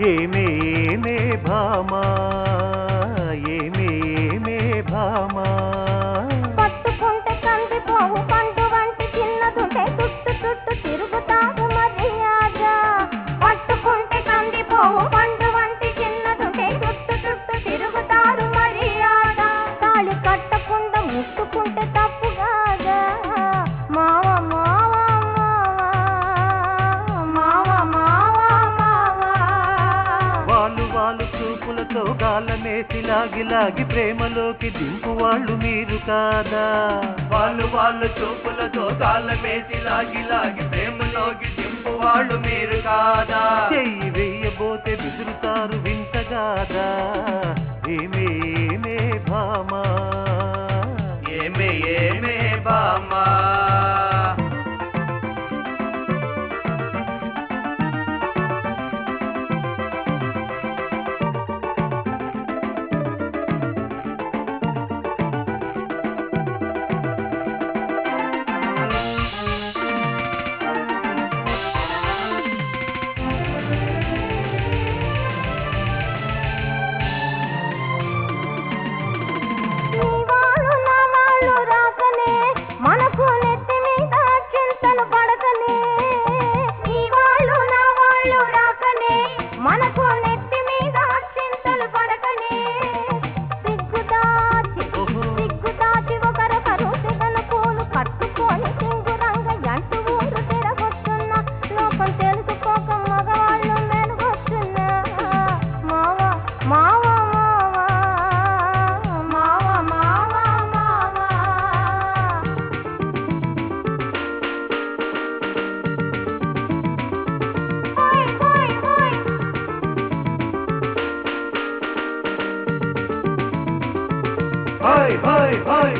ఏమేమే భామా ఏమేమే భామా పట్టుకుంటే కందిపోవు పండు వంటి చిన్నదుంటే చుట్టు చుట్టు తిరుగుతాడు మర్యాద పట్టుకుంటే కందిపోవు పండు వంటి చిన్నదుంటే చుట్టు చుట్టు తిరుగుతాడు మర్యాద తాళి కట్టకుండా ముట్టుకుంటే తప్పు కాదా మావ మావ మావ మావ మావ వాళ్ళు వాళ్ళు చూపులతో గాలమేసి లాగి లాగి ప్రేమలోకి దింపు వాళ్ళు మీరు కాదా వాళ్ళు వాళ్ళు చూపులతో కాళ్ళమేసి లాగి లాగి ప్రేమలోకి దింపు వాళ్ళు మీరు కాదా చెయ్యి వేయబోతే బెదురుతారు వింతగాదా ఏమేమే భామా ఏమే ఏమే బామ్మా నీ వాళ్ళు నా వాళ్ళు రాకనే మనకు నెత్తి మీద చింతలు పడకనే నీ వాళ్ళు నా వాళ్ళు రాకనే మనకు నెత్తి మీద చింతలు పడకనే సిగ్గుదాచి ఓహో. సిగ్గుదాచి ఒకరొకరు సిగన పూలు కట్టుకొని సింగురంగ ఎంటు ఊరు తిరగొస్తున్నా లోకం తెలుసుకోక మగవాళ్ళు మెరుగొస్తున్నా మావ మావ మావ మావ మావ హోయ్ హోయ్ హోయ్ హాయ్ హాయ్ హాయ్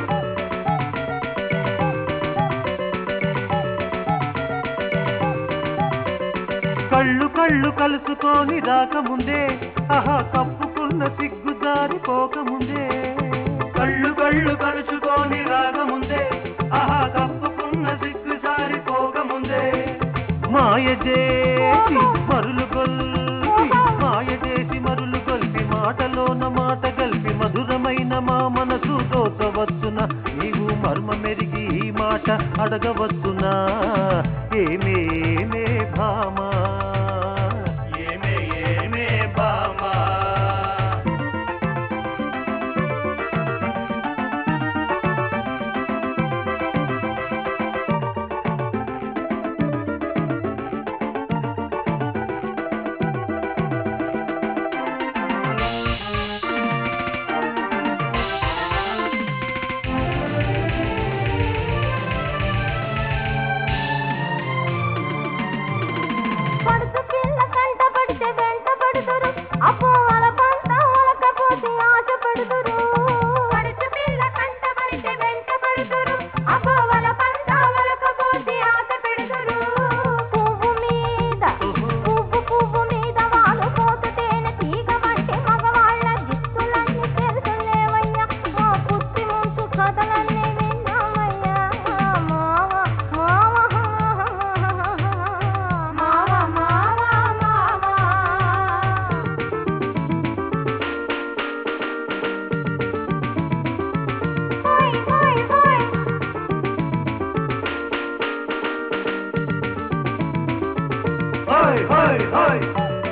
కళ్ళు కళ్ళు కలుసుకొని రాకముందే ఆహా కప్పుకున్న సిగ్గు జారిపోకముందే కళ్ళు కళ్ళు కలుసుకొని రాకముందే ఆహా కప్పుకున్న సిగ్గు సారిపోకముందే మాయ చేసి మరులు గొల్పి మాయ చేసి మరులు గొల్పి మాటలోన మాట గల్పి మధురమైన మా మనసు దోచవచ్చున నీవు మర్మ మెరిగి ఈ మాట అడగవచ్చునా ఏమేమే భామా ఏమే ఏమే బామ్మా పడుతు పిల్ల కంట పడితే వెంట పడుతురు అపో వల పంట వలకపోతే ఆశ పడుతురు పడుతు పిల్ల కంట పడితే వెంట పడుతురు అపో వల పంట వలకపోతే ఆశ పెడుతురు పువ్వు మీద పువ్వు పువ్వు మీద వాళ్ళు పోతుతేనే తీగ వంటి మగవాళ్ళ దిక్కులన్నీ తెలుసులేవయ్యా మా పుట్టి ముంచు కథలన్నీ విన్నామయ్యా మావ మావ మావ మావ మావ హోయ్ హోయ్ హోయ్ హాయ్ హాయ్ హాయ్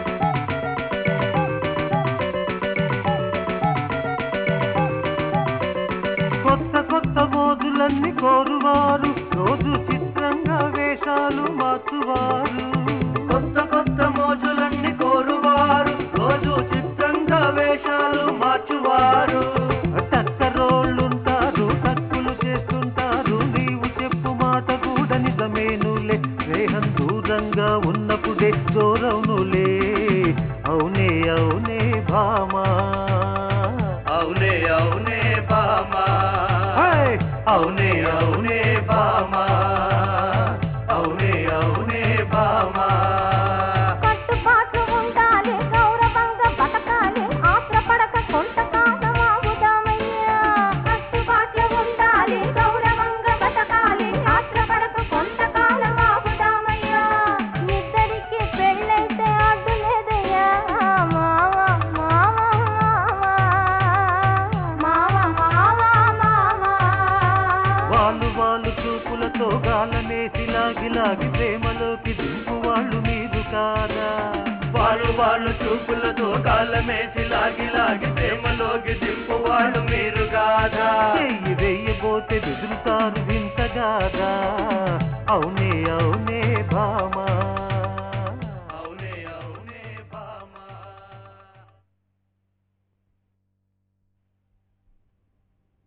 కొత్త కొత్త మోజులన్నీ కోరువారు రోజు చిత్రంగా వేషాలు మార్చువారు కొత్త కొత్త మోజులన్నీ కోరువారు రోజు చిత్రంగా వేషాలు మార్చువారు టక్కరోళ్ళుంటారు టక్కులు చేస్తుంటారు నీవు చెప్పు మాట కూడా నిజమేనులే స్నేహం దూరంగా ఉన్నప్పుడే దూరవునులే అవునే అవునే భామా అవునే అవునే బామా హాయ్! అవునే అవునే బామా అవునే అవునే బామా కట్టుబాట్లు ఉండాలి గౌరవంగా బతకాలి ఆత్రపడక కొంతకాలం ఆగుదామయ్యా కట్టుబాట్లు ఉండాలి గౌరవంగా బతకాలి ఆత్రపడక కొంతకాలం ఆగుదామయ్యా ఇద్దరికి పెళ్ళైతే అడ్డు లేదయ్యా వాళ్ళు చూపులతో గాలమేసి లాగి లాగి ప్రేమలోకి దింపు వాళ్ళు మీరు కాదా వాళ్ళు వాళ్ళు చూపులతో కాళ్ళమేసి లాగి లాగి ప్రేమలోకి దింపు వాళ్ళు మీరు కాదా చెయ్యి వెయ్యబోతే బెదురుతారు వింతగాదా